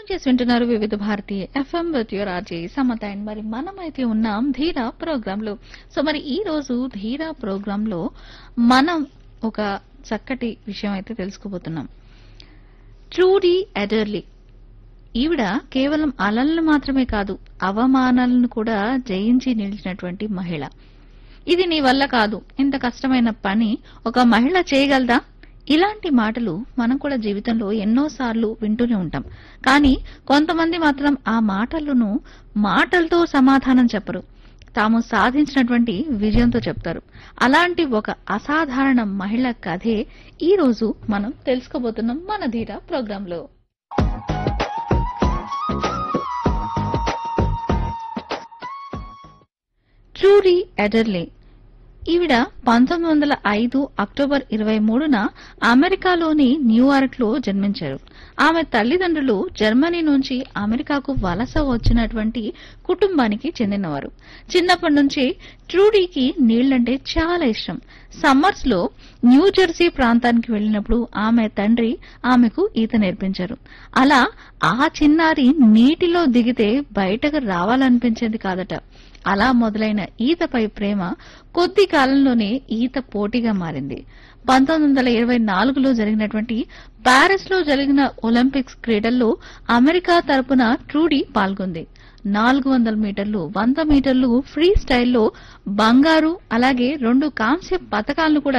tune చేసి వింటున్నారు Vividh Bharati FM with your RJ Samatha and మరి మనమైతే ఉన్నాం ధీరా ప్రోగ్రామ్ లో సో మరి ఈ రోజు ధీరా ప్రోగ్రామ్ లో మనం ఒక చక్కటి విషయం అయితే తెలుసుకోబోతున్నాం ట్రూడీ ఎడర్లీ ఈవిడ కేవలం అలలను మాత్రమే కాదు అవమానాలను కూడా జయించి నిలిచినటువంటి మహిళ ఇది నీ వల్ల కాదు ఇంత కష్టమైన పని ఒక మహిళ చేయగలదా ఇలాంటి మాటలు మనం కూడా జీవితంలో ఎన్నోసార్లు వింటూనే ఉంటాం కానీ కొంతమంది మాత్రం ఆ మాటలను మాటలతో సమాధానం చెప్పరు తాము సాధించినటువంటి విజయంతో చెప్తారు అలాంటి ఒక అసాధారణ మహిళ కథే ఈ రోజు మనం తెలుసుకోబోతున్నాం మన ధీర ప్రోగ్రాంలో ట్రూరీ ఎడర్లే ఈవిడ పంతొమ్మిది వందల ఐదు అక్టోబర్ ఇరవై మూడున అమెరికాలోని న్యూయార్క్ లో జన్మించారు ఆమె తల్లిదండ్రులు జర్మనీ నుంచి అమెరికాకు వలస వచ్చినటువంటి కుటుంబానికి చెందినవారు చిన్నప్పటి నుంచి ట్రూడీకి నీళ్లంటే చాలా ఇష్టం సమ్మర్స్ లో న్యూ జెర్సీ ప్రాంతానికి వెళ్ళినప్పుడు ఆమె తండ్రి ఆమెకు ఈత నేర్పించారు అలా ఆ చిన్నారి నీటిలో దిగితే బయటకు రావాలనిపించేది కాదట అలా మొదలైన ఈతపై ప్రేమ కొద్ది కాలంలోనే ఈత పోటీగా మారింది పంతొమ్మిది వందల ఇరవై నాలుగులో జరిగినటువంటి ప్యారిస్ లో జరిగిన ఒలింపిక్స్ క్రీడల్లో అమెరికా తరపున ట్రూడీ పాల్గొంది నాలుగు వందల మీటర్లు వంద మీటర్లు ఫ్రీ స్టైల్లో బంగారు అలాగే రెండు కాంస్య పతకాలను కూడా